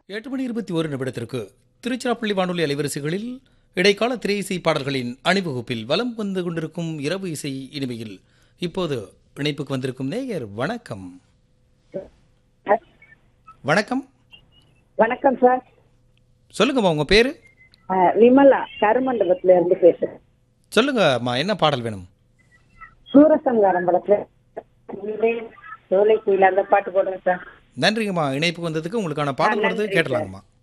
எட்டு மணி இருபத்தி ஒரு நிமிடத்திற்கு திருச்சிராப்பள்ளி வானொலி அலைவரிசைகளில் இடைக்கால திரை இசை பாடல்களின் அணிவகுப்பில் வலம் வந்து கொண்டிருக்கும் இரவு இசை இனிமையில் இப்போது இணைப்புக்கு வந்திருக்கும் நேயர் வணக்கம் வணக்கம் வணக்கம் சார் சொல்லுங்கம்மா உங்க பேரு அஹ், விமலா கருமண்டபத்துல இருந்து பேசுறேன் சொல்லுங்கம்மா என்ன பாடல் வேணும் சூரசங்காரம் படத்துல சோலை குயில் அந்த பாட்டு போடுங்க சார் நன்றிங்கம்மா இணைப்புக்கு வந்ததுக்கு உங்களுக்கான பாடல் வருது கேட்டலாங்கம்மா